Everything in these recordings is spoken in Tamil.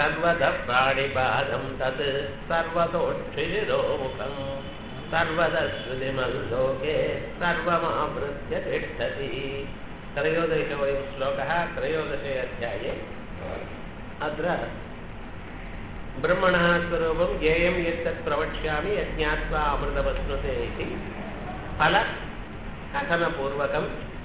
सर्वतः प्राणिपादं तत् सर्वतोक्षिरोमुखम् सर्वदश्रुतिमल्लोके सर्वमावृत्य तिष्ठति त्रयोदशोऽयं श्लोकः त्रयोदशे अध्याये अत्र ब्रह्मणः स्वरूपं ज्ञेयं यत्तत् प्रवक्ष्यामि यज्ञात्वा अमृतवस्नुते इति फलकथनपूर्वकं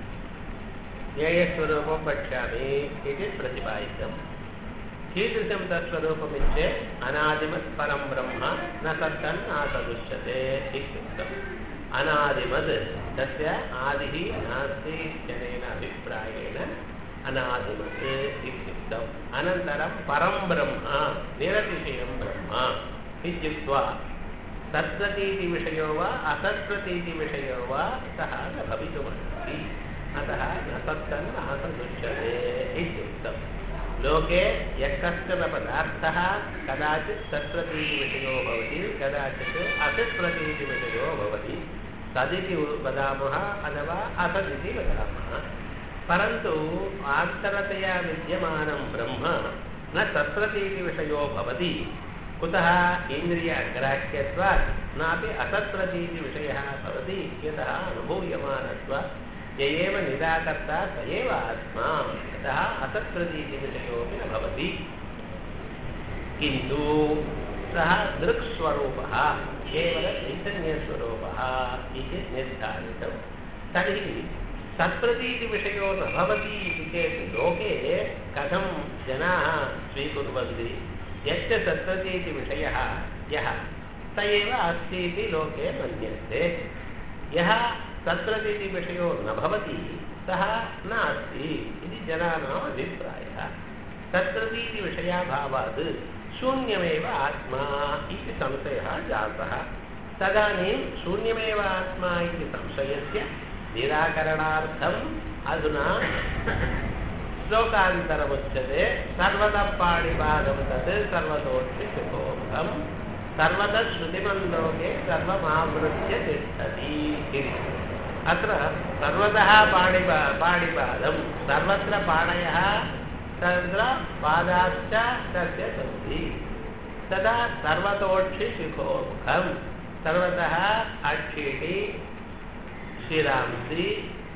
ज्ञेयस्वरूपं वक्ष्यामि इति प्रतिपादितम् कीदृशं तत्स्वरूपमिच्छेत् अनादिमत् परं ब्रह्म न तत्तन् नासदुच्यते इत्युक्तम् अनादिमद् तस्य आदिः नास्ति इत्यनेन अभिप्रायेण अनादिमत् इत्युक्तम् अनन्तरं परं ब्रह्म निरतिशयं ब्रह्म इत्युक्त्वा सत्प्रतीति विषयो वा असत्प्रतीति विषयो वा सः न भवितुमर्हति अतः न तत्तन् नासदुच्यते इत्युक्तम् लोके यः कश्चन पदार्थः कदाचित् सत्प्रतीतिविषयो भवति कदाचित् असत्प्रतीतिविषयो भवति तदिति वदामः अथवा असदिति वदामः परन्तु आन्तरतया विद्यमानं ब्रह्म न सत्प्रतीतिविषयो भवति कुतः इन्द्रियग्राह्यत्वात् नापि असत्प्रतीतिविषयः भवति यतः अनुभूयमानत्वात् य एव निराकर्ता स एव आत्मा यतः असत्प्रतीतिविषयोऽपि न भवति किन्तु सः दृक्स्वरूपः केवलचैतन्यस्वरूपः इति निर्धारितं तर्हि सत्प्रतीतिविषयो न भवति इति चेत् लोके कथं जनाः स्वीकुर्वन्ति यश्च सत्प्रतीतिविषयः यः स एव अस्ति इति लोके मन्यन्ते यः तत्रतीतिविषयो न भवति सः नास्ति इति जनानाम् अभिप्रायः तत्रतीतिविषयाभावात् शून्यमेव आत्मा इति संशयः जातः तदानीं शून्यमेव आत्मा इति संशयस्य निराकरणार्थम् अधुना श्लोकान्तरमुच्यते सर्वतः पाणिपादं तत् सर्वतोक्षिसुखोमुखम् सर्वतः श्रुतिमल्लोके सर्वमावृत्य तिष्ठति इति अत्र सर्वतः पाणिपा पाणिपादं सर्वत्र पाणयः तत्र पादाश्च तस्य सन्ति तदा सर्वतोक्षिशिखोमुखं सर्वतः अक्षिणि शिरांसि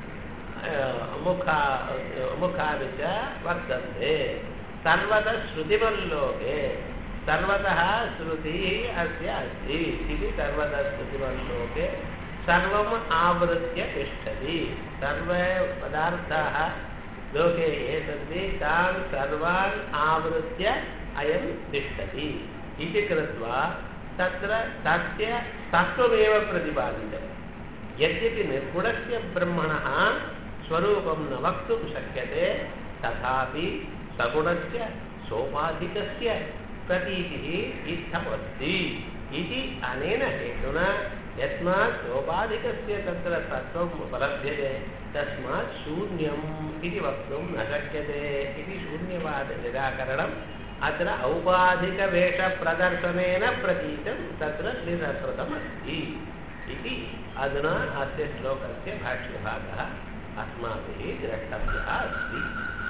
मुखा मुखानि च वर्तन्ते सर्वतः श्रुतिमल्लोके सर्वतः श्रुतिः अस्य अस्ति इति सर्वतः श्रुतिमल्लोके सर्वम् आवृत्य तिष्ठति सर्वे पदार्थाः लोके ये सन्ति तान् सर्वान् आवृत्य अयं तिष्ठति इति कृत्वा तत्र तस्य तत्त्वमेव प्रतिपादितम् यद्यपि निर्गुणस्य ब्रह्मणः स्वरूपं न वक्तुं शक्यते तथापि सगुणस्य सोपाधिकस्य प्रतीतिः इत्थमस्ति इति अनेन हेतुना यस्मात् सोपाधिकस्य तत्र तत्त्वम् उपलभ्यते तस्मात् शून्यम् इति वक्तुं न शक्यते इति शून्यवादनिराकरणम् अत्र औपाधिकवेषप्रदर्शनेन प्रतीतं तत्र निरकृतमस्ति इति अधुना अस्य श्लोकस्य भाष्यभागः अस्माभिः द्रष्टव्यः अस्ति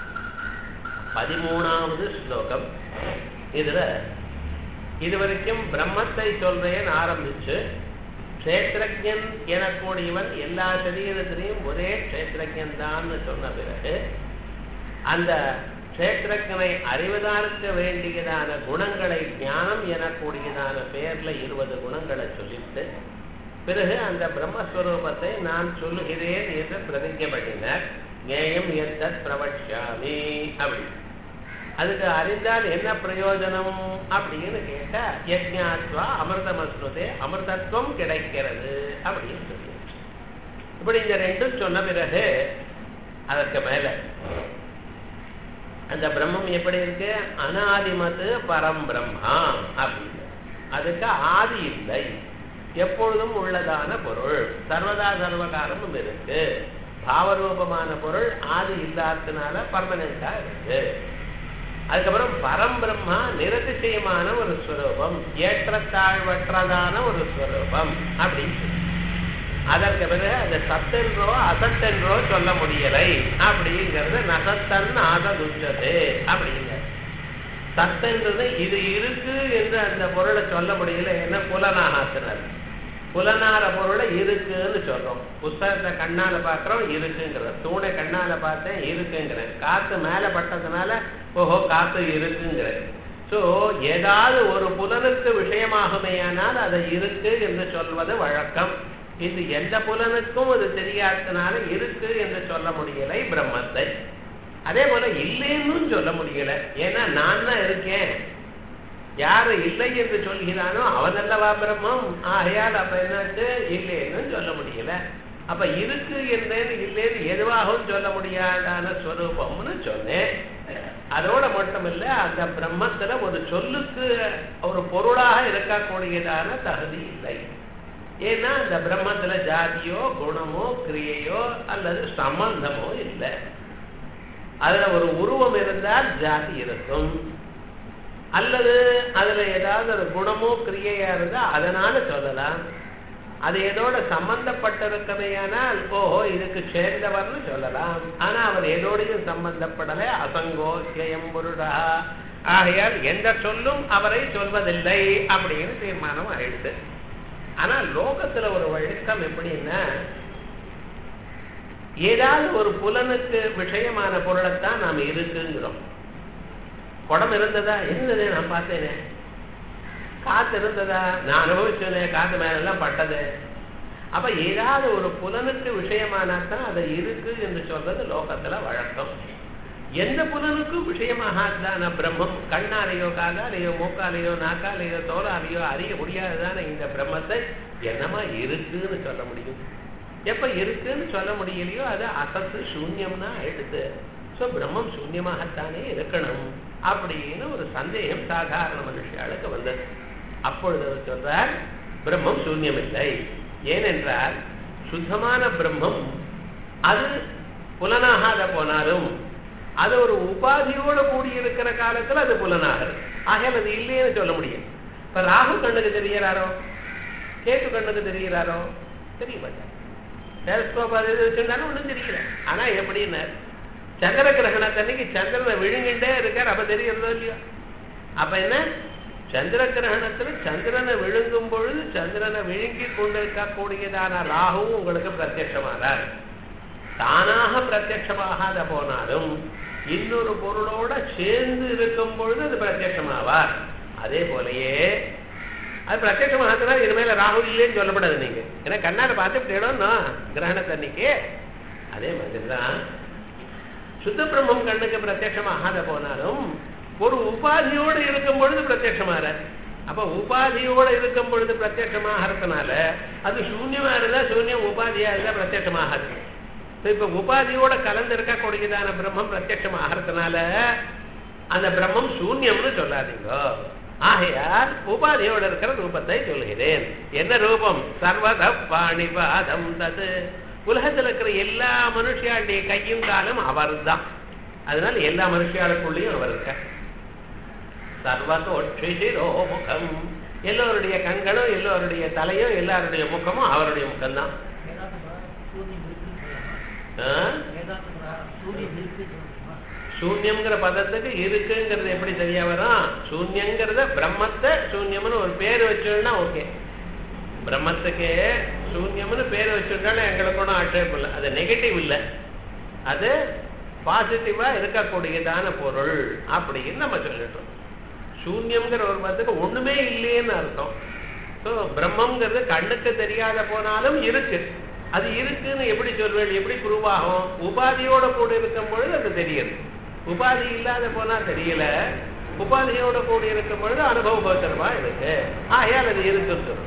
பதிமூணாவது ஸ்லோகம் இதில் இது வரைக்கும் பிரம்மத்தை சொல்றேன்னு ஆரம்பிச்சு க்ஷேத்திரஜன் எனக்கூடியவன் எல்லா சரீரத்திலையும் ஒரே க்ஷேத்திரஜன் தான் சொன்ன பிறகு அந்த க்ஷேத்திரஜனை அறிவதற்கு வேண்டியதான குணங்களை ஞானம் எனக்கூடியதான பெயர்ல இருபது குணங்களை சொல்லிட்டு பிறகு அந்த பிரம்மஸ்வரூபத்தை நான் சொல்லுகிறேன் என்று பிரதிஜை பண்ணினார் ஞேயம் எத்தத் பிரவட்சாமி அப்படி அதுக்கு அறிந்தால் என்ன பிரயோஜனம் அப்படின்னு கேட்டா யஜ்ஞாத்வா அமிர்தமஸ்னுதே அமிர்தத்துவம் கிடைக்கிறது அப்படின்னு சொல்லி இப்படி இந்த ரெண்டும் சொன்ன பிறகு அதற்கு மேல அந்த பிரம்மம் எப்படி இருக்கு அனாதிமத்து பரம் பிரம்மா அப்படின்னு அதுக்கு ஆதி இல்லை எப்பொழுதும் உள்ளதான பொருள் சர்வதா சர்வகாலமும் இருக்கு பாவரூபமான பொருள் ஆதி இல்லாததுனால பர்மனண்டா இருக்கு அதுக்கப்புறம் பரம்பிரம்மா நிரதிசயமான ஒரு ஸ்வரூபம் ஏற்றத்தாழ்வற்றதான ஒரு ஸ்வரூபம் அப்படின்னு அதற்கு பிறகு அது சத்தென்றோ அசத்தென்றோ சொல்ல முடியலை அப்படிங்கிறது நசத்தன் ஆசதுஞ்சது அப்படிங்க சத்துன்றது இது இருக்கு என்று அந்த பொருளை சொல்ல முடியல என்ன புலனாகாத்தினர் புலனார பொருளை இருக்குன்னு சொல்றோம் புஸ்தகத்தை கண்ணால பாக்குறோம் இருக்குங்கிற தூணை கண்ணால பார்த்தேன் இருக்குங்கிறேன் காத்து மேல பட்டதுனால ஓஹோ காத்து இருக்குங்கிறேன் சோ ஏதாவது ஒரு புலனுக்கு விஷயமாகுமேயானால் அதை இருக்கு என்று சொல்வது வழக்கம் இது எந்த புலனுக்கும் அது தெரியாததுனால இருக்கு என்று சொல்ல முடியலை பிரம்மத்தை அதே போல இல்லைன்னு சொல்ல முடியல ஏன்னா நான் தான் இருக்கேன் யாரு இல்லை என்று சொல்கிறானோ அவனல்லவா பிரம்மம் ஆகையால் அப்ப என்னாச்சு இல்லைன்னு சொல்ல முடியல அப்ப இருக்கு என்றேன்னு இல்லைன்னு எதுவாகவும் சொல்ல முடியாதான ஸ்வரூபம்னு சொன்னேன் அதோட மட்டும் இல்ல அந்த பிரம்மத்துல ஒரு சொல்லுக்கு ஒரு பொருளாக இருக்கக்கூடியதான தகுதி இல்லை ஏன்னா அந்த பிரம்மத்துல ஜாதியோ குணமோ கிரியையோ அல்லது சம்பந்தமோ இல்லை அதுல ஒரு உருவம் இருந்தால் ஜாதி இருக்கும் அல்லது அதுல ஏதாவது ஒரு குணமோ கிரியையா இருந்தா அதனால சொல்லலாம் அது எதோட சம்பந்தப்பட்டிருக்கமையானால் ஓஹோ இதுக்கு சேர்ந்தவர்னு சொல்லலாம் ஆனா அவர் எதோடையும் சம்பந்தப்படலை அசங்கோ ஜெயம் புருடா ஆகையால் எந்த சொல்லும் அவரை சொல்வதில்லை அப்படின்னு தீர்மானம் ஆயிடுது ஆனா லோகத்துல ஒரு வழக்கம் எப்படின்னா ஏதாவது ஒரு புலனுக்கு விஷயமான பொருளைத்தான் நாம் இருக்குங்கிறோம் குடம் இருந்ததா இருந்தது நான் பார்த்தேனே காத்து இருந்ததா நான் அனுபவிச்சேனே காத்து மேலெல்லாம் பட்டது அப்ப ஏதாவது ஒரு புலனுக்கு விஷயமானாத்தான் அதை இருக்கு என்று சொல்றது லோகத்துல வழக்கம் எந்த புலனுக்கும் விஷயமாகாதான பிரம்மம் கண்ணாலேயோ காதாலேயோ மூக்காலேயோ நாக்காலேயோ தோலாலேயோ அறிய முடியாததான இந்த பிரம்மத்தை என்னமா இருக்குன்னு சொல்ல முடியும் எப்ப இருக்குன்னு சொல்ல முடியலையோ அது அசத்து சூன்யம்னா எடுத்து சோ பிரம்மம் சூன்யமாகத்தானே இருக்கணும் அப்படின்னு ஒரு சந்தேகம் சாதாரண மனுஷியாளுக்கு வந்தது அப்பொழுது அவர் சொல்றார் பிரம்மம் சூன்யம் இல்லை ஏனென்றால் சுத்தமான பிரம்மம் அது புலனாகாத போனாலும் அது ஒரு உபாதியோட கூடி இருக்கிற காலத்துல அது புலனாகிறது ஆகையால் அது இல்லைன்னு சொல்ல முடியும் இப்ப ராகு கண்ணுக்கு தெரியறாரோ கேட்டு கண்ணுக்கு தெரியறாரோ தெரிய மாட்டார் டெலஸ்கோப் அது இது வச்சிருந்தாலும் ஒன்றும் தெரியல ஆனா எப்படின்னு சந்திர கிரகணத்தன்னைக்கு சந்திரனை விழுங்கிட்டே இருக்கார் அப்ப தெரியறதோ இல்லையோ அப்ப என்ன சந்திர கிரகணத்துல சந்திரனை விழுங்கும் பொழுது சந்திரனை விழுங்கி கொண்டிருக்கக்கூடியதான ராகுவும் உங்களுக்கு பிரத்யட்சமாகிறார் தானாக பிரத்யட்சமாகாத போனாலும் இன்னொரு பொருளோட சேர்ந்து இருக்கும் பொழுது அது பிரத்யட்சமாவார் அதே போலயே அது பிரத்யட்சமாகனா இனிமேல ராகு இல்லைன்னு சொல்லப்படாது நீங்க ஏன்னா கண்ணாட பார்த்துட்டு இடம்னா கிரகணத்தன்னைக்கு அதே மாதிரிதான் சுத்த பிரம்மம் கண்ணுக்கு பிரத்யட்சமாகாத போனாலும் ஒரு உபாதியோடு இருக்கும் பொழுது பிரத்யட்சமாற அப்ப உபாதியோட இருக்கும் பொழுது பிரத்யட்சமாகறதுனால அது சூன்யமா இருந்தா சூன்யம் உபாதியா இருந்தா பிரத்யட்சமாகாது இப்ப உபாதியோட கலந்து இருக்கக்கூடியதான பிரம்மம் பிரத்யட்சம் ஆகிறதுனால அந்த பிரம்மம் சூன்யம்னு சொல்லாதீங்க ஆகையால் உபாதியோட இருக்கிற ரூபத்தை சொல்கிறேன் என்ன ரூபம் சர்வத பாணிபாதம் தது உலகத்தில் இருக்கிற எல்லா மனுஷியாளுடைய கையும் காலம் அவர் தான் அதனால எல்லா மனுஷியாளுக்குள்ளேயும் அவர் இருக்க சர்வதோட்சிரோ முகம் எல்லோருடைய கண்களும் எல்லோருடைய தலையும் எல்லாருடைய முகமும் அவருடைய முகம்தான் சூன்யம்ங்கிற பதத்துக்கு இருக்குங்கிறது எப்படி சரியா வரும் சூன்யங்கிறத பிரம்மத்தை சூன்யம்னு ஒரு பேர் வச்சோம்னா ஓகே பிரம்மத்துக்கு சூன்யம்னு பேர் வச்சுட்டாலும் எங்களுக்கு ஒன்றும் ஆட்சேபம் இல்லை அது நெகட்டிவ் இல்லை அது பாசிட்டிவா இருக்கக்கூடியதான பொருள் அப்படின்னு நம்ம சொல்லிட்டோம் சூன்யம்ங்கிற ஒரு பதத்துக்கு ஒண்ணுமே இல்லையேன்னு அர்த்தம் ஸோ பிரம்மங்கிறது கண்ணுக்கு தெரியாத போனாலும் இருக்கு அது இருக்குன்னு எப்படி சொல்வேன் எப்படி ப்ரூவ் ஆகும் உபாதியோட கூட இருக்கும் பொழுது அது தெரியுது உபாதி இல்லாத போனா தெரியல உபாதியோட கூட இருக்கும் பொழுது அனுபவபோத்தரமா இருக்கு ஆகையால் அது இருக்குன்னு சொல்லும்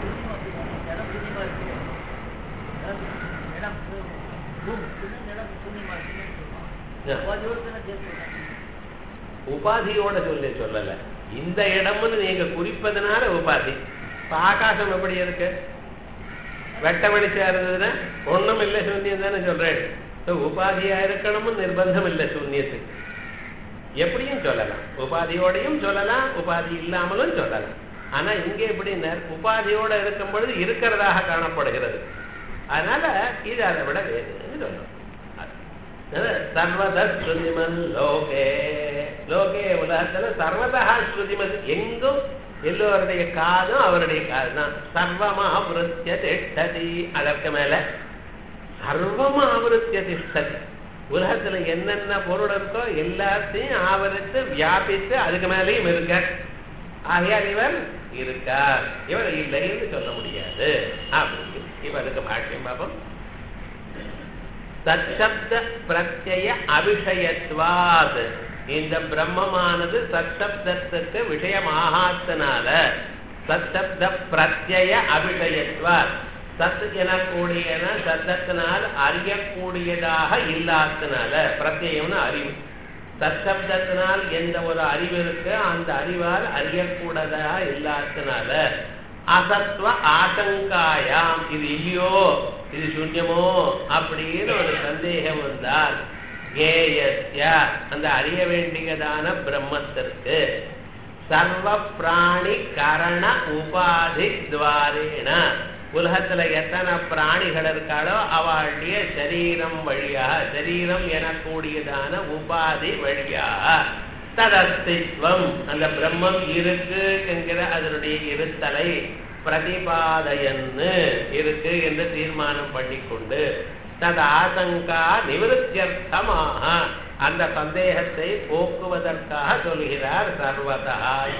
உபாதியோட சொல்லி சொல்லல இந்த இடம்னு நீங்க குறிப்பதனால உபாதி இப்ப ஆகாசம் எப்படி இருக்கு வெட்ட வெளிச்சா இருந்ததுன்னா ஒண்ணும் இல்லை சூன்யம் தானே சொல்றேன் உபாதியா இருக்கணும்னு நிர்பந்தம் இல்லை சூன்யத்துக்கு எப்படியும் சொல்லலாம் உபாதியோடையும் சொல்லலாம் உபாதி இல்லாமலும் சொல்லலாம் ஆனா இங்க எப்படின்னா உபாதியோட இருக்கும் பொழுது இருக்கிறதாக காணப்படுகிறது அதனால இது அதை விட வேறுன்னு சொல்லணும் சர்வதஸ்ருதிமன் லோகே லோகே உலகத்துல சர்வதா ஸ்ருதிமதி எங்கும் எல்லோருடைய காதும் அவருடைய காது தான் சர்வமா விருத்திய திஷ்டதி அதற்கு மேல சர்வமா விருத்திய திஷ்டதி உலகத்துல என்னென்ன பொருள் இருக்கோ எல்லாத்தையும் ஆவரித்து வியாபித்து அதுக்கு மேலேயும் இருக்க ஆகையால் இவர் இருக்கார் இவர் இல்லைன்னு சொல்ல முடியாது அப்படின்னு இவருக்கு பாஷ்யம் பார்ப்போம் சச்சப்த பிரத்யய அபிஷயத்வாத் இந்த பிரம்மமானது சச்சப்தத்துக்கு விஷயமாகாத்தனால சச்சப்த பிரத்யய அபிஷயத்வாத் சத் எனக்கூடியன சத்தத்தினால் அறியக்கூடியதாக இல்லாதனால பிரத்யம்னு அறிவு சச்சப்தத்தினால் எந்த ஒரு அறிவு இருக்கு அந்த அறிவால் அறியக்கூடதா இல்லாதனால அசத்வ ஆசங்காயாம் இது இல்லையோ இது சூன்யமோ அப்படின்னு ஒரு சந்தேகம் வந்தால் கேயஸ்ய அந்த அறிய வேண்டியதான பிரம்மத்திற்கு சர்வ பிராணி கரண உபாதி துவாரேன உலகத்துல எத்தனை பிராணிகள் இருக்காளோ அவளுடைய சரீரம் வழியாக சரீரம் எனக்கூடியதான உபாதி வழியாக ததஸ்தித்வம் அந்த பிரம்மம் இருக்கு என்கிற அதனுடைய இருத்தலை பிரதிபாதையன்னு இருக்கு என்று தீர்மானம் பண்ணிக்கொண்டு தது ஆசங்கா நிவத்தியர்த்தமாக அந்த சந்தேகத்தை போக்குவதற்காக சொல்கிறார் சர்வதா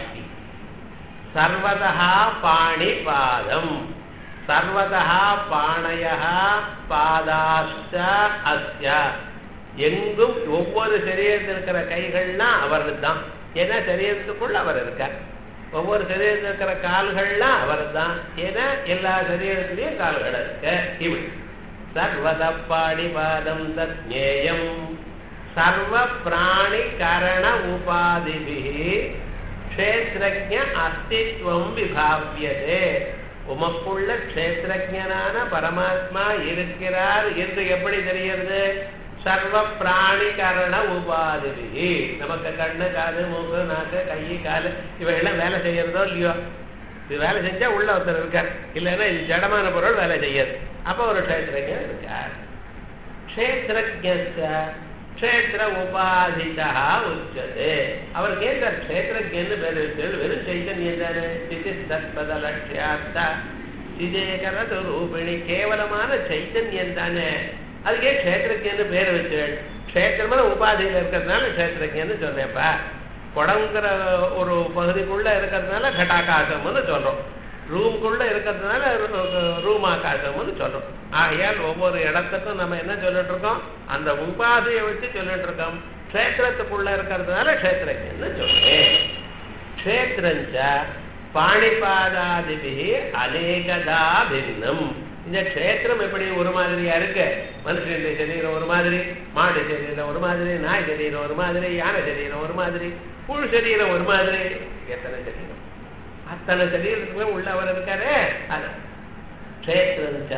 சர்வதா பாணிபாதம் சர்வதா பாணய பாதாஷ்ட அஸ்ய எங்கும் ஒவ்வொரு சரீரத்தில் இருக்கிற கைகள்லாம் அவரது தான் ஏன்னா சரீரத்துக்குள்ள அவர் இருக்கார் ஒவ்வொரு சரீரத்தில் இருக்கிற கால்கள்லாம் அவர் தான் ஏன்னா எல்லா சரீரத்திலையும் கால்கள் இருக்கு இப்படி சர்வத பாடிபாதம் தத்ஞேயம் சர்வ பிராணி கரண உபாதிபிகி க்ஷேத்திரஜ அஸ்தித்வம் விபாவியதே உமக்குள்ள க்ஷேத்திரஜனான பரமாத்மா இருக்கிறார் என்று எப்படி தெரிகிறது சர்வ பிராணி கரண உபாதிபிகி நமக்கு கண்ணு காது மூக்கு நாக்கு கை காலு இவையெல்லாம் வேலை செய்யறதோ இல்லையோ இது வேலை செஞ்சா உள்ள ஒருத்தர் இருக்கார் இல்லைன்னா இது ஜடமான பொருள் வேலை செய்யாது அப்ப ஒரு க்ஷேத்திரஜன் இருக்கார் க்ஷேத்திரஜ க்ஷேத்திர உபாதிதா உச்சது அவருக்கு ஏன் சார் க்ஷேத்திரஜன்னு பேர் வச்சு வெறும் சைத்தன்யம் தானே சிதி தத்பத லட்சியார்த்தா சிதேகரது ரூபிணி கேவலமான சைத்தன்யம் தானே அதுக்கே க்ஷேத்திரஜன்னு பேர் வச்சு க்ஷேத்திரமான உபாதியில் இருக்கிறதுனால க்ஷேத்திரஜன்னு சொன்னேன்ப்பா குடங்கிற ஒரு பகுதிக்குள்ள இருக்கிறதுனால கட்டாகாசம்னு சொல்றோம் ரூம்குள்ள இருக்கிறதுனால ரூம் ஆகாசம்னு சொல்றோம் ஆகையால் ஒவ்வொரு இடத்துக்கும் நம்ம என்ன சொல்லிட்டு இருக்கோம் அந்த உபாதியை வச்சு சொல்லிட்டு இருக்கோம் க்ஷேத்திரத்துக்குள்ள இருக்கிறதுனால க்ஷேத்திரஜன்னு சொல்றேன் க்ஷேத்திரஞ்ச பாணிபாதாதிபி அநேகதா பின்னம் இந்த க்ஷேத்திரம் எப்படி ஒரு மாதிரியா இருக்கு மனுஷனுடைய சரீரம் ஒரு மாதிரி மாடு சரீரம் ஒரு மாதிரி நாய் சரீரம் ஒரு மாதிரி யானை சரீரம் ஒரு மாதிரி புழு சரீரம் ஒரு மாதிரி எத்தனை சரீரம் அத்தனை சரீரத்துக்குமே உள்ளவர் இருக்காரு அது க்ஷேத்திரஞ்ச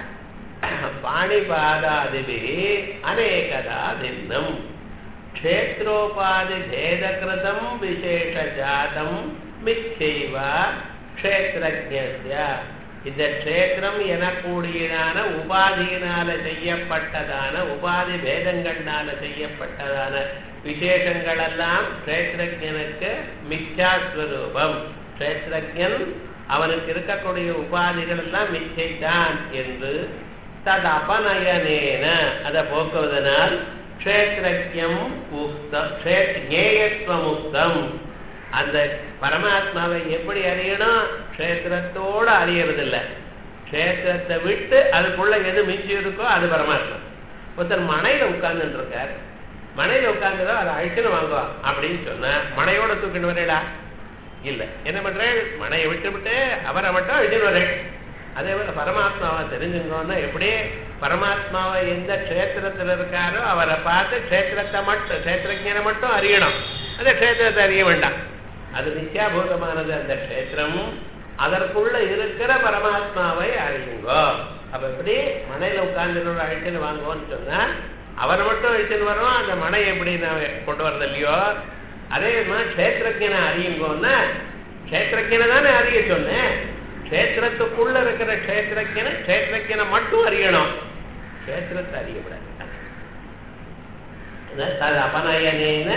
பாணிபாதாதிபி அநேகதா பின்னம் க்ஷேத்ரோபாதி பேதகிருதம் விசேஷ ஜாதம் மிச்சைவ க்ஷேத்திரஜ்ய இந்த க்ஷேத்திரம் எனக்கூடியதான உபாதியினால செய்யப்பட்டதான உபாதி பேதங்கள்னால செய்யப்பட்டதான விசேஷங்கள் எல்லாம் க்ஷேத்திரஜனுக்கு மிச்சாஸ்வரூபம் க்ஷேத்திரஜன் அவனுக்கு இருக்கக்கூடிய உபாதிகள் எல்லாம் மிச்சைத்தான் என்று தது அபநயனேன அதை போக்குவதனால் க்ஷேத்திரஜம் உக்தம் ஞேயத்துவம் உக்தம் அந்த பரமாத்மாவை எப்படி அறியணும் க்ஷேத்திரத்தோடு அறியறதில்லை க்ஷேத்திரத்தை விட்டு அதுக்குள்ள எது மிஞ்சி இருக்கோ அது பரமாத்மா ஒருத்தர் மனையில உட்கார்ந்துட்டு இருக்கார் மனையில உட்கார்ந்துதான் அதை அழிச்சுன்னு வாங்குவா அப்படின்னு சொன்ன மனையோட தூக்கிட்டு வரேடா இல்ல என்ன பண்றேன் மனையை விட்டு விட்டு அவரை மட்டும் அழிச்சுன்னு வரேன் அதே போல பரமாத்மாவை தெரிஞ்சுக்கணும்னா எப்படி பரமாத்மாவை எந்த க்ஷேத்திரத்தில் இருக்காரோ அவரை பார்த்து க்ஷேத்திரத்தை மட்டும் க்ஷேத்திரஜனை மட்டும் அறியணும் அந்த க்ஷேத்திரத்தை அறிய வேண்டாம் அது நித்யாபூதமானது அந்த க்ஷேத்திரம் அதற்குள்ள இருக்கிற பரமாத்மாவை அறியுங்கோ அப்ப எப்படி மனையில உட்கார்ந்து அழிச்சுன்னு வாங்குவோம்னு சொன்னா அவரை மட்டும் அழிச்சுன்னு வரோம் அந்த மனை எப்படி நான் கொண்டு வரது இல்லையோ அதே மாதிரி க்ஷேத்திரஜனை அறியுங்கோன்னா க்ஷேத்திரஜனை தானே அறிய சொன்னேன் க்ஷேத்திரத்துக்குள்ள இருக்கிற க்ஷேத்திரஜனை க்ஷேத்திரஜனை மட்டும் அறியணும் க்ஷேத்திரத்தை அறியக்கூடாது தது அபநயனேன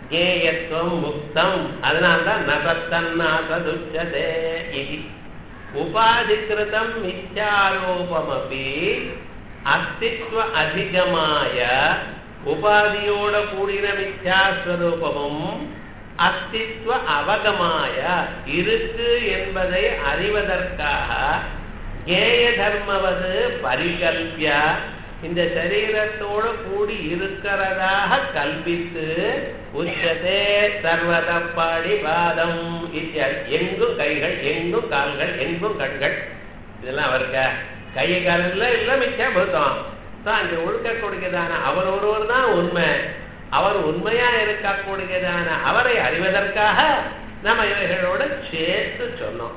ஜேயத்துவம் முக்தம் அதனால்தான் நசத்தன்னாசதுச்சதே இது உபாதிகிருதம் மித்யாரோபமபி அஸ்தித்வ அதிகமாய உபாதியோட கூடின மித்யாஸ்வரூபமும் அஸ்தித்வ அவகமாய இருக்கு என்பதை அறிவதற்காக கேய தர்மவது பரிகல்பிய இந்த சரீரத்தோடு கூடி இருக்கிறதாக கல்பித்து உச்சதே சர்வதப்பாடி பாதம் இத்தியாதி எங்கும் கைகள் எங்கும் கால்கள் எங்கும் கண்கள் இதெல்லாம் அவருக்கு கை காலில் இல்லை மிச்சா பூத்தம் அங்கே ஒழுக்க கொடுக்கதான அவர் ஒருவர் தான் உண்மை அவர் உண்மையா இருக்கக்கூடியதான அவரை அறிவதற்காக நம்ம இவைகளோட சேர்த்து சொன்னோம்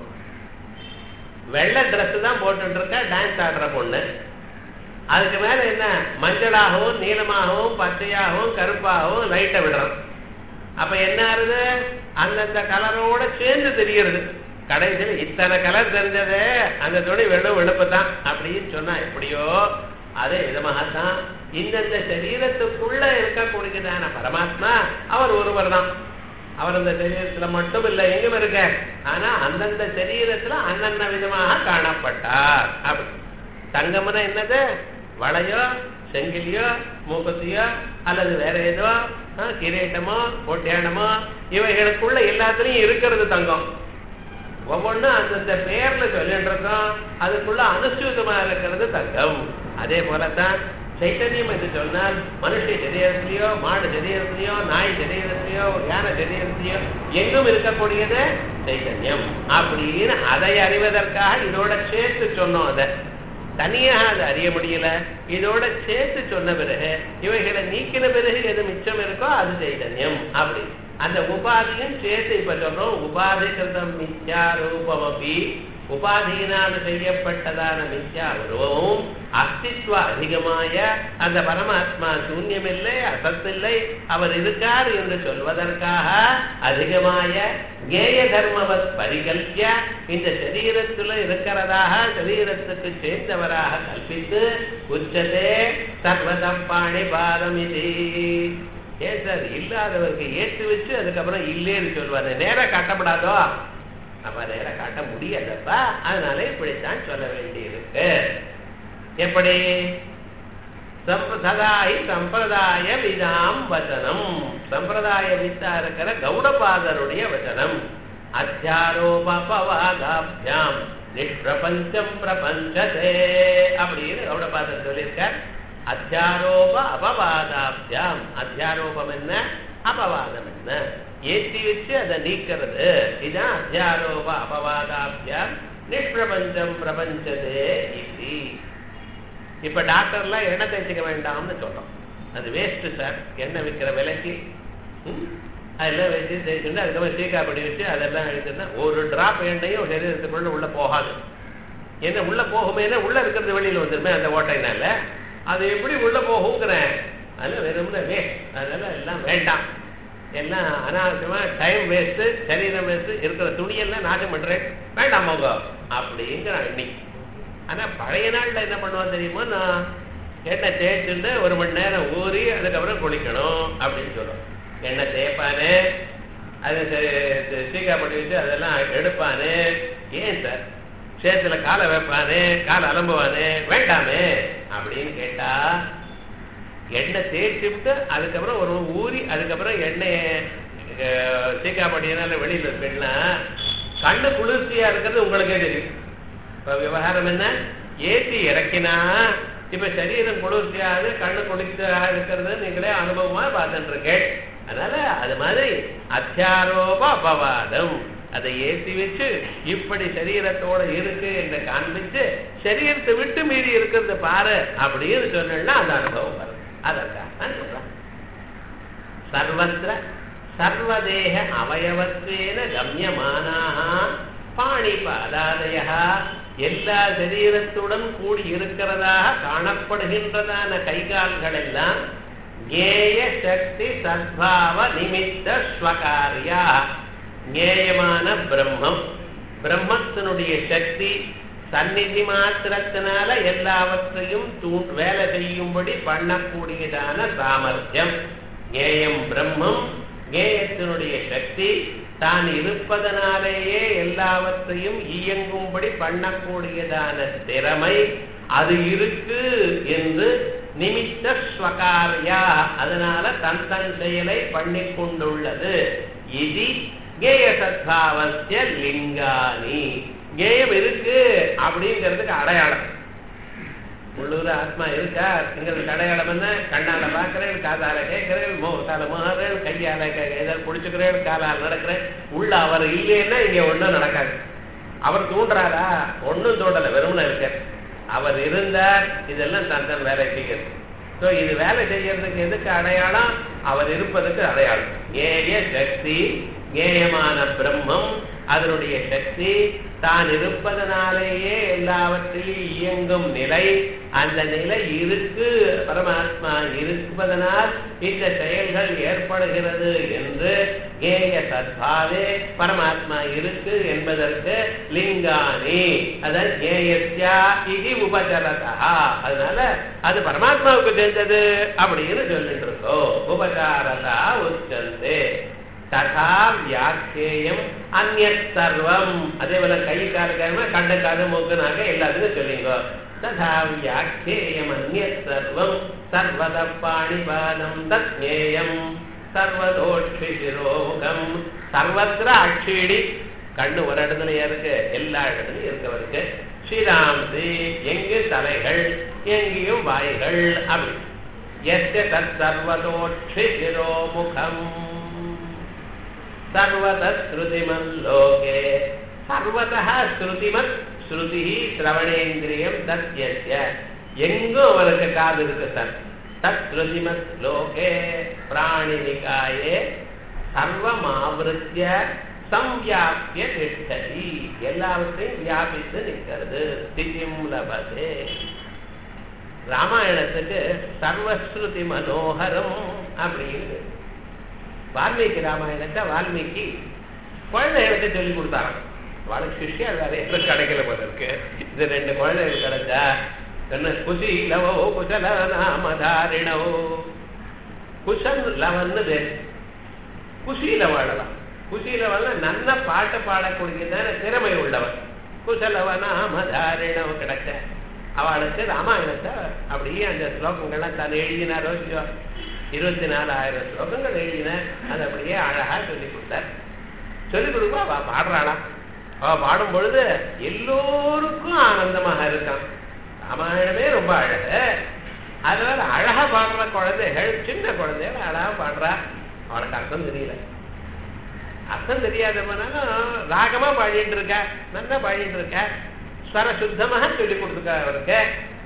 வெள்ளை ட்ரெஸ் தான் போட்டுட்டு இருக்க டான்ஸ் ஆடுற பொண்ணு அதுக்கு மேல என்ன மஞ்சளாகவும் நீளமாகவும் பச்சையாகவும் கருப்பாகவும் லைட்டை விடுறோம் அப்ப என்ன ஆகுது அந்தந்த கலரோட சேர்ந்து தெரிகிறது கடைசியில் இத்தனை கலர் தெரிஞ்சது அந்த துணி வெள்ளம் வெளுப்பு தான் அப்படின்னு சொன்னா எப்படியோ அதே விதமாகத்தான் இந்தந்த சரீரத்துக்குள்ள இருக்கக்கூடியதான பரமாத்மா அவர் ஒருவர் தான் அவர் அந்த சரீரத்துல மட்டும் இல்லை எங்கும் இருக்க ஆனா அந்தந்த சரீரத்துல அந்தந்த விதமாக காணப்பட்டார் அப்படி தங்கம்னா என்னது வளையோ செங்கிலியோ மூப்பத்தியோ அல்லது வேற ஏதோ கிரீட்டமோ பொட்டியானமோ இவைகளுக்குள்ள எல்லாத்துலயும் இருக்கிறது தங்கம் ஒவ்வொன்றும் அந்தந்த பேர்ல சொல்லிட்டு இருக்கோம் அதுக்குள்ள அனுசூதமா இருக்கிறது தங்கம் அதே போலதான் சைத்தன்யம் என்று சொன்னால் மனுஷ சரீரத்திலேயோ மாடு சரீரத்திலேயோ நாய் சரீரத்திலேயோ யானை சரீரத்திலேயோ எங்கும் இருக்கக்கூடியது சைத்தன்யம் அப்படின்னு அதை அறிவதற்காக இதோட சேர்த்து சொன்னோம் அதை தனியாக அதை அறிய முடியல இதோட சேர்த்து சொன்ன பிறகு இவைகளை நீக்கின பிறகு எது மிச்சம் இருக்கோ அது சைதன்யம் அப்படி அந்த உபாதியும் சேர்த்து இப்ப சொல்றோம் உபாதி கிருதம் மித்யா ரூபமபி உபாதியினால் செய்யப்பட்டதான மித்யா உருவமும் அஸ்தித்வ அதிகமாய அந்த பரமாத்மா சூன்யமில்லை அசத்தில்லை அவர் இருக்கார் என்று சொல்வதற்காக அதிகமாய கேய தர்மவத் பரிகல்பிய இந்த சரீரத்துல இருக்கிறதாக சரீரத்துக்கு சேர்ந்தவராக கல்பித்து உச்சதே சர்வதப்பாணி பாரம் இது ஏன் சார் இல்லாதவருக்கு ஏற்று வச்சு அதுக்கப்புறம் இல்லேன்னு சொல்வாரு நேரம் காட்டப்படாதோ நம்ம நேரம் காட்ட முடியாதப்பா அதனால இப்படித்தான் சொல்ல வேண்டியிருக்கு எப்படி சதாய் சம்பிரதாய விதாம் வச்சனம் சம்பிரதாய வித்தா இருக்கிற கௌடபாதருடைய வச்சனம் அத்தியாரோபாகாபியாம் நிஷ்பிரபஞ்சம் பிரபஞ்சதே அப்படின்னு கௌடபாதர் சொல்லியிருக்கார் அத்தியாரோப அபவாதாபியாம் அத்தியாரோபம் என்ன அபவாதம் என்ன ஏற்றி வச்சு அதை நீக்கிறது இதுதான் அத்தியாரோப அபவாதாபியாம் நிஷ்பிரபஞ்சம் பிரபஞ்சதே இது இப்ப டாக்டர்லாம் எண்ணெய் தேய்ச்சிக்க வேண்டாம்னு சொல்றோம் அது வேஸ்ட் சார் எண்ணெய் விற்கிற விலைக்கு அதெல்லாம் வச்சு தேய்ச்சுட்டு அதுக்கப்புறம் சீக்காப்படி வச்சு அதெல்லாம் எடுத்துன்னா ஒரு டிராப் எண்ணெயும் சரீரத்துக்குள்ள உள்ள போகாது என்ன உள்ள போகுமேனா உள்ள இருக்கிறது வெளியில வந்துருமே அந்த ஓட்டைனால அது எப்படி உள்ள போகுங்கிறேன் அதெல்லாம் வெறும்னா வேஸ்ட் அதனால எல்லாம் வேண்டாம் எல்லாம் அனாவசியமா டைம் வேஸ்ட் சரீரம் வேஸ்ட் இருக்கிற துணியெல்லாம் நாசம் பண்றேன் வேண்டாம் போங்க அப்படிங்கிற எண்ணி ஆனா பழைய நாள்ல என்ன பண்ணுவோம் தெரியுமா நான் எண்ணெய் தேய்ச்சுட்டு ஒரு மணி நேரம் ஊறி அதுக்கப்புறம் குளிக்கணும் அப்படின்னு சொல்லுவோம் எண்ணெய் தேய்ப்பானே அது சீக்காப்பட்டி வச்சு அதெல்லாம் எடுப்பானே ஏன் சார் சேத்துல காலை வைப்பானே காலை அலம்புவானே வேண்டாமே அப்படின்னு கேட்டா எண்ணெய் தேய்ச்சிவிட்டு அதுக்கப்புறம் ஒரு ஊறி அதுக்கப்புறம் எண்ணெயை சீக்காப்பட்டியனால வெளியில் வைப்பீங்கன்னா கண்ணு குளிர்ச்சியா இருக்கிறது உங்களுக்கே தெரியும் இப்ப விவகாரம் என்ன ஏற்றி இறக்கினா இப்ப சரீரம் குளிர்ச்சியாக கண்ணு குளிர்ச்சியாக இருக்கிறது நீங்களே அனுபவமா பார்த்துட்டு இருக்கேன் அதனால அது மாதிரி அத்தியாரோப அபவாதம் அதை ஏற்றி வச்சு இப்படி சரீரத்தோட இருக்கு என்று காண்பிச்சு சரீரத்தை விட்டு மீறி இருக்கிறது பாரு அப்படின்னு சொன்னா அந்த அனுபவம் வரும் அதற்காக சொல்றேன் சர்வத்திர சர்வதேக அவயவத்வேன கம்யமானாக பாணிபாதாதய எல்லா சரீரத்துடன் கூடி இருக்கிறதாக காணப்படுகின்றதான கைகால்கள் எல்லாம் ஞேய சக்தி சத்பாவ நிமித்த ஸ்வகாரியா ஞேயமான பிரம்மம் பிரம்மத்தினுடைய சக்தி சந்நிதி மாத்திரத்தினால எல்லாவற்றையும் தூ வேலை செய்யும்படி பண்ணக்கூடியதான சாமர்த்தியம் ஞேயம் பிரம்மம் கேயத்தினுடைய சக்தி தான் இருப்பதனாலேயே எல்லாவற்றையும் இயங்கும்படி பண்ணக்கூடியதான திறமை அது இருக்கு என்று நிமித்த ஸ்வகாரியா அதனால தன் தன் செயலை பண்ணிக் கொண்டுள்ளது இது கேய சத்பாவசிய லிங்கானி கேயம் இருக்கு அப்படிங்கிறதுக்கு அடையாளம் உள்ளூர் ஆத்மா இருக்கா எங்களுக்கு அடையாளம் என்ன கண்ணால பாக்குறேன் காதால கேட்கிறேன் முகத்தால முகறேன் கையால ஏதாவது பிடிச்சுக்கிறேன் காலால் நடக்கிறேன் உள்ள அவர் இல்லைன்னா இங்க ஒண்ணும் நடக்காது அவர் தூண்டுறாரா ஒண்ணும் தூண்டல வெறுமன இருக்க அவர் இருந்தார் இதெல்லாம் தன் தன் வேலை செய்கிறது ஸோ இது வேலை செய்யறதுக்கு எதுக்கு அடையாளம் அவர் இருப்பதுக்கு அடையாளம் ஏய சக்தி ஏயமான பிரம்மம் அதனுடைய சக்தி தான் இருப்பதனாலேயே எல்லாவற்றையும் இயங்கும் நிலை அந்த நிலை இருக்கு பரமாத்மா இருப்பதனால் இந்த செயல்கள் ஏற்படுகிறது என்று ஏய சத்பாவே பரமாத்மா இருக்கு என்பதற்கு லிங்கானி அதான் ஏயத்யா இது உபச்சரதா அதனால அது பரமாத்மாவுக்கு சேர்ந்தது அப்படின்னு சொல்லிட்டு இருக்கோம் உபச்சாரதா உச்சந்தே ததா வியாக்கியம் அந்நத் சர்வம் அதே போல கை காலுக்காரமா கண்ட காது மூக்கு நாக எல்லாத்துக்கும் சொல்லிங்க ததா வியாக்கியம் அந்நத் சர்வம் சர்வத பாணிபாதம் தத்ஞேயம் சர்வதோட்சி சிரோகம் சர்வத்திர அக்ஷீடி கண்ணு ஒரு இடத்துல இருக்கு எல்லா இடத்துலயும் இருக்கவருக்கு ஸ்ரீராம்சி எங்கு தலைகள் எங்கேயும் வாய்கள் அப்படி எஸ்ய தத் சர்வதோட்சி சிரோமுகம் सर्वतः श्रुतिमल्लोके सर्वतः ஸ்ருதிமத் ஸ்ருதி சிரவணேந்திரியம் தத்யஸ்ய எங்கும் அவருக்கு காது இருக்கு சார் தத் ஸ்ருதிமத் லோகே பிராணினிகாயே சர்வமாவிருத்திய சம்வியாபிய திஷ்டதி எல்லாவற்றையும் வியாபித்து நிற்கிறது ஸ்திதிம் லபதே ராமாயணத்துக்கு சர்வஸ்ருதி மனோகரம் அப்படின்னு வால்மீகி ராமாயணத்தை வால்மீகி குழந்தைகளுக்கு சொல்லி கொடுத்தாராம் வாழ்க்கை சிஷ்யா வேற எதுவும் கிடைக்கல போல இருக்கு இது ரெண்டு குழந்தைகள் கிடைச்சா என்ன குசி லவோ குசல நாமதாரிணோ குஷன் லவன்னு பேர் குஷியில வாழலாம் குஷியில வாழ நல்ல பாட்டு பாடக்கூடியதான திறமை உள்ளவன் குசலவ நாமதாரிணோ கிடைச்ச அவளுக்கு ராமாயணத்தை அப்படியே அந்த ஸ்லோகங்கள்லாம் தான் எழுதினாரோ இல்லையோ இருபத்தி நாலாயிரம் ஸ்லோகங்கள் எழுதினார் அது அப்படியே அழகா சொல்லி கொடுத்தார் சொல்லிக் கொடுப்பா அவ பாடுறாளாம் அவ பாடும் பொழுது எல்லோருக்கும் ஆனந்தமாக இருக்கான் ராமாயணமே ரொம்ப அழகு அதனால அழகா பாடுற குழந்தைகள் சின்ன குழந்தைகள் அழகா பாடுறா அவனுக்கு அர்த்தம் தெரியல அர்த்தம் தெரியாதவனாலும் ராகமா பாடிட்டு இருக்க நல்லா பாடிட்டு இருக்க ஸ்வர சுத்தமாக சொல்லி கொடுத்துருக்க அவருக்கு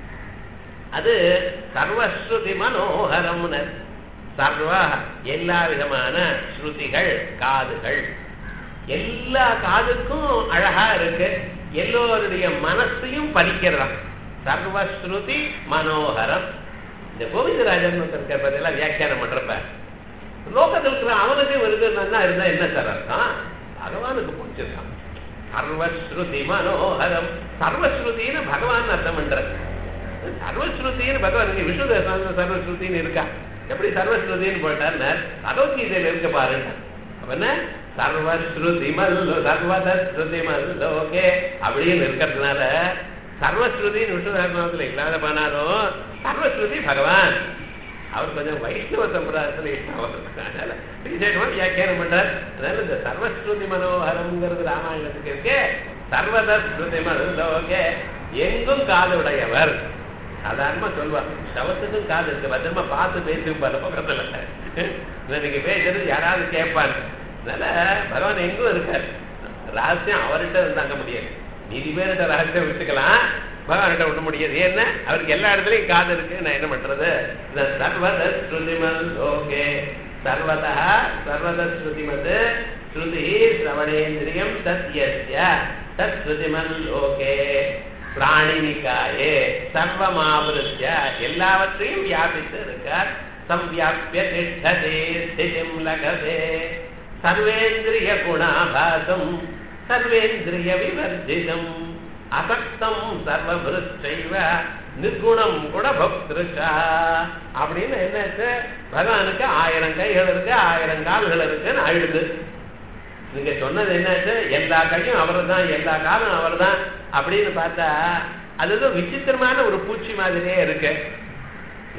அது சர்வஸ்ருதி மனோகரம்னு சர்வ எல்லா விதமான ஸ்ருதிகள் காதுகள் எல்லா காதுக்கும் அழகா இருக்கு எல்லோருடைய மனசையும் பறிக்கிறதா சர்வஸ்ருதி மனோகரம் இந்த கோவிந்தராஜன் இருக்கிற பத்தியெல்லாம் வியாக்கியானம் பண்றப்ப லோகத்தில் இருக்கிற அவனுக்கு வருதுன்னா இருந்தா என்ன சார் அர்த்தம் பகவானுக்கு பிடிச்சிருக்கான் சர்வஸ்ருதி மனோகரம் சர்வஸ்ருதின்னு பகவான் அர்த்தம் பண்றது சர்வஸ்ருதின்னு பகவான் இங்க விஷ்ணு தேவஸ்தான சர்வஸ்ருதின்னு இருக்கா எப்படி சர்வஸ்ருதின்னு போட்டார் பகவத்கீதையில இருக்க பாருங்க அப்ப என்ன சர்வஸ்ருதி மல்லோ சர்வதஸ்ருதி மல்லோகே அப்படின்னு இருக்கிறதுனால சர்வஸ்ருதின்னு விஷ்ணு தேவஸ்தானத்துல இல்லாத பண்ணாலும் சர்வஸ்ருதி பகவான் அவர் கொஞ்சம் வைஷ்ணவ சம்பிரதாயத்துல அதனால விசேஷமா வியாக்கியானம் பண்றார் அதனால இந்த சர்வஸ்ருதி மனோகரம்ங்கிறது ராமாயணத்துக்கு இருக்கு சர்வதஸ்ருதி மனோகே எங்கும் காதுடையவர் சாதாரணமா சொல்லுவாங்க சவத்துக்கும் காது இருக்கு பத்திரமா பார்த்து பேசும் பல பக்கத்துல நீங்க பேசுறது யாராவது கேட்பாங்க அதனால பகவான் எங்கும் இருக்காரு ரகசியம் அவர்கிட்ட இருந்தாங்க முடியாது மீதி பேர்கிட்ட ரகசியம் வச்சுக்கலாம் பகவான்கிட்ட விட முடியாது ஏன்னா அவருக்கு எல்லா இடத்துலயும் காது இருக்கு நான் என்ன பண்றது இந்த சர்வத ஸ்ருதிமன் லோகே சர்வதா சர்வத ஸ்ருதிமத் ஸ்ருதி சிரவணேந்திரியம் சத்யஸ்ய தத் ஸ்ருதிமன் லோகே பிராணினிகாயே சர்வமாவிருத்திய எல்லாவற்றையும் வியாபித்து இருக்கார் சம்வியாபிய திஷ்டதே ஸ்திதிம் லகதே சர்வேந்திரிய குணாபாசம் சர்வேந்திரிய விவர்ஜிதம் அசக்தம் சர்வமிருச்சைவ நிர்குணம் கூட பக்திருஷா அப்படின்னு என்னாச்சு பகவானுக்கு ஆயிரம் கைகள் இருக்கு ஆயிரம் கால்கள் இருக்குன்னு ஆயிடுது நீங்க சொன்னது என்னாச்சு எல்லா கையும் அவர் தான் எல்லா காலும் அவர் தான் அப்படின்னு பார்த்தா அது ஏதோ விசித்திரமான ஒரு பூச்சி மாதிரியே இருக்கு